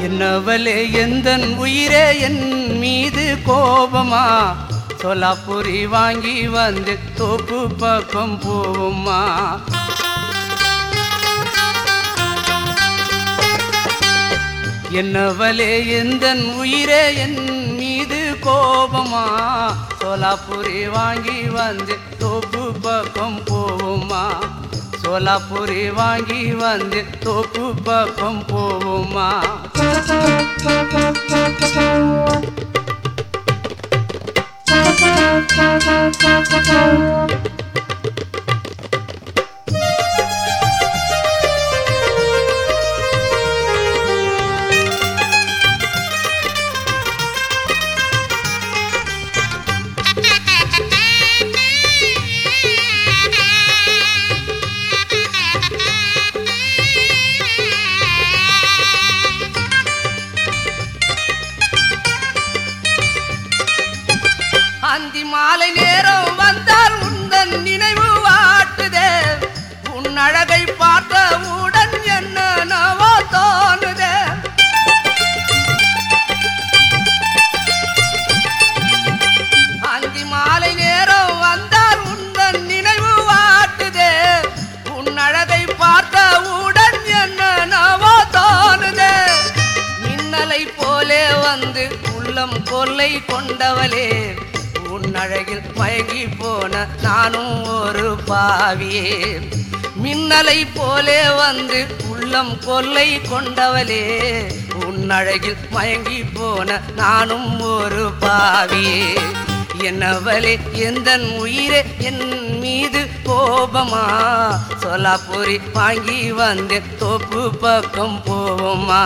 என்னவளே எந்தன் உயிரே என் மீது கோபமா சொலாப்புரி வாங்கி வந்து தோப்பு பக்கம் போவுமா என்னவளே எந்தன் உயிரே என் மீது கோபமா சோலாப்புரி வாங்கி வந்து தோப்பு பக்கம் போவுமா சோலாப்புரி வாங்கி வந்து தோப்பு பக்கம் போவுமா அந்தி மாலை நேரம் வந்தால் உந்தன் நினைவு வாட்டுதே உன் அழகை பார்த்தவுடன் என்ன நவோ தோணுதே அந்தி மாலை நேரம் வந்தால் உந்தன் நினைவு வாட்டுதே உன் அழகை பார்த்தவுடன் என்ன நவோ தோணுதே மின்னலை போலே வந்து உள்ளம் கொள்ளை கொண்டவளே உன் அழகில் மயங்கி போன நானும் ஒரு பாவியே மின்னலை போலே வந்து உள்ளம் கொள்ளை கொண்டவளே உன் அழகில் மயங்கி போன நானும் ஒரு பாவியே என்னவளே எந்தன் உயிரே என் மீது கோபமா சொலாப்புரி வாங்கி வந்து தோப்பு பக்கம் போவோமா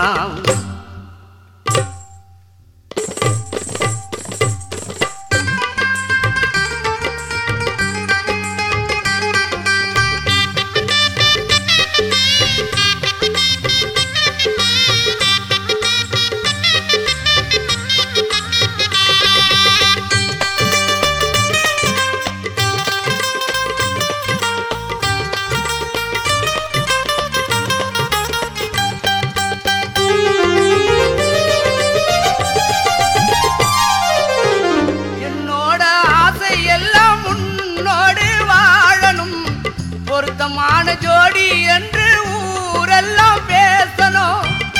என்னோட ஆசை எல்லாம் உன்னோடு வாழணும் பொருத்தமான ஜோடி என்று ஊரெல்லாம் பேசணும்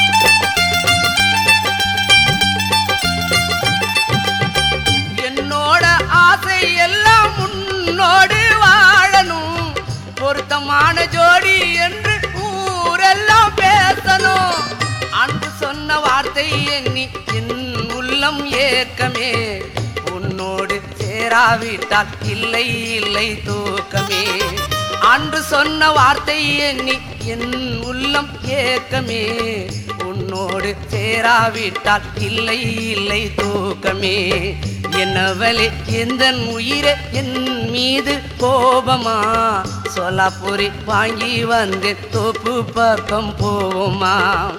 என்னோட ஆசை எல்லாம் உன்னோடு வாழணும் பொருத்தமான ஜோடி என்று ஊரெல்லாம் பேசணும் அன்பு சொன்ன வார்த்தை எண்ணி என் உள்ளம் ஏக்கமே உன்னோடு சேராவிட்டால் இல்லை இல்லை தூக்கமே அன்று சொன்ன வார்த்தை எண்ணி என் உள்ளம் ஏக்கமே உன்னோடு சேராவிட்டால் இல்லை இல்லை தூக்கமே என்னவளே எந்தன் உயிரே என் மீது கோபமா சொலாப்புரி வாங்கி வந்து தோப்பு பக்கம் போவோமா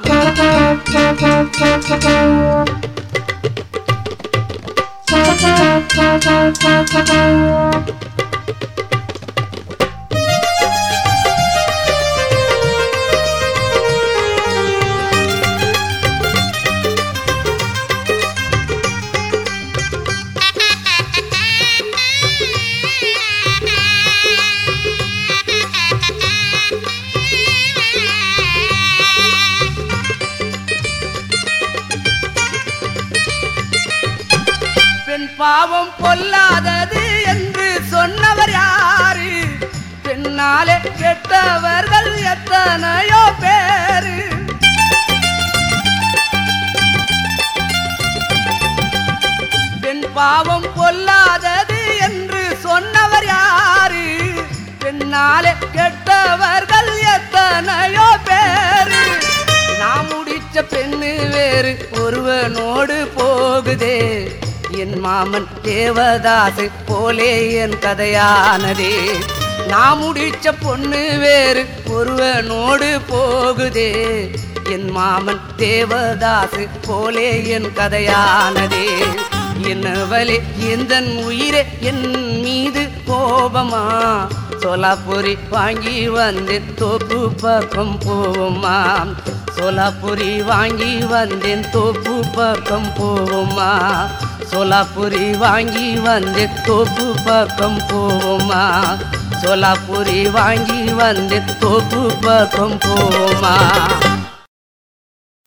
பெண் பாவம் பொல்லாதது என்று சொன்னவர் யாரு பெண்ணாலே கெட்டவர்கள் எத்தனையோ பேரு பெண் பாவம் பொல்லாதது என்று சொன்னவர் யாரு பெண்ணாலே கெட்டவர்கள் எத்தனையோ பேரு நான் முடிச்ச பெண்ணு வேறு ஒருவனோடு போகுதே என் மாமன் தேவதாசை போலே என் கதையானதே நான் முடிச்ச பொண்ணு வேறு ஒருவனோடு போகுதே என் மாமன் தேவதாசு போலே என் கதையானதே என்னவளே எந்தன் உயிரே என் மீது கோபமா சோலாபுரி வாங்கி வந்து தோப்பு பக்கம் போமா சோலாபுரி வாங்கி வந்தேன் தோப்பு பக்கம் போவோமா சோலாபுரி வாங்கி வந்தேன் தோப்பு பக்கம் போவோமா சோலாபுரி வாங்கி வந்தேன் தோப்பு பக்கம் போவோமா